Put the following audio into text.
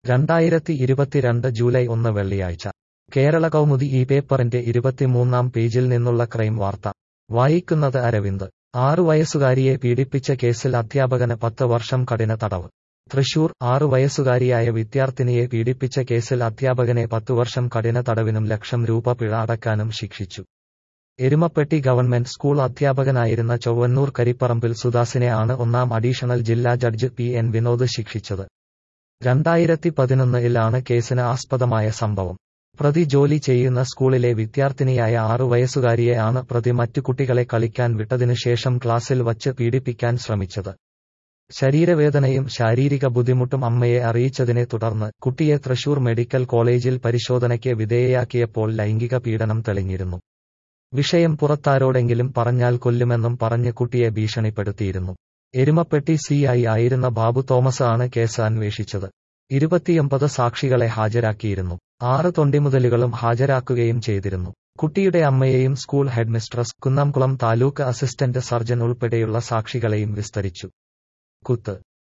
രണ്ടായിരത്തി ഇരുപത്തിരണ്ട് ജൂലൈ ഒന്ന് വെള്ളിയാഴ്ച കേരള കൗമുദി ഈ പേപ്പറിന്റെ ഇരുപത്തിമൂന്നാം പേജിൽ നിന്നുള്ള ക്രൈം വാർത്ത വായിക്കുന്നത് അരവിന്ദ് ആറു വയസ്സുകാരിയെ പീഡിപ്പിച്ച കേസിൽ അധ്യാപകന് പത്ത് വർഷം കഠിന തടവ് തൃശൂർ ആറു വയസ്സുകാരിയായ വിദ്യാർത്ഥിനിയെ പീഡിപ്പിച്ച കേസിൽ അധ്യാപകനെ പത്തു വർഷം കഠിന തടവിനും ലക്ഷം രൂപ പിഴ അടക്കാനും ശിക്ഷിച്ചു എരുമപ്പെട്ടി ഗവൺമെന്റ് സ്കൂൾ അധ്യാപകനായിരുന്ന ചൊവ്വന്നൂർ കരിപ്പറമ്പിൽ സുദാസിനെ ആണ് ഒന്നാം അഡീഷണൽ ജില്ലാ ജഡ്ജ് പി എൻ വിനോദ് ശിക്ഷിച്ചത് രണ്ടായിരത്തി പതിനൊന്നിലാണ് കേസിന് ആസ്പദമായ സംഭവം പ്രതി ജോലി ചെയ്യുന്ന സ്കൂളിലെ വിദ്യാർത്ഥിനിയായ ആറു വയസ്സുകാരിയെ ആണ് പ്രതി മറ്റു കുട്ടികളെ കളിക്കാൻ വിട്ടതിനു ശേഷം ക്ലാസ്സിൽ വച്ച് പീഡിപ്പിക്കാൻ ശ്രമിച്ചത് ശരീരവേദനയും ശാരീരിക ബുദ്ധിമുട്ടും അമ്മയെ അറിയിച്ചതിനെ തുടർന്ന് കുട്ടിയെ തൃശൂർ മെഡിക്കൽ കോളേജിൽ പരിശോധനയ്ക്ക് വിധേയയാക്കിയപ്പോൾ ലൈംഗിക പീഡനം തെളിഞ്ഞിരുന്നു വിഷയം പുറത്താരോടെങ്കിലും പറഞ്ഞാൽ കൊല്ലുമെന്നും പറഞ്ഞ് കുട്ടിയെ ഭീഷണിപ്പെടുത്തിയിരുന്നു എരുമപ്പെട്ടി സി ഐ ആയിരുന്ന ബാബു തോമസ് ആണ് കേസ് അന്വേഷിച്ചത് ഇരുപത്തിയൊമ്പത് സാക്ഷികളെ ഹാജരാക്കിയിരുന്നു ആറ് തൊണ്ടിമുതലുകളും ഹാജരാക്കുകയും ചെയ്തിരുന്നു കുട്ടിയുടെ അമ്മയെയും school headmistress Kunnamkulam taluk assistant surgeon ഉൾപ്പെടെയുള്ള സാക്ഷികളെയും വിസ്തരിച്ചു കുത്ത്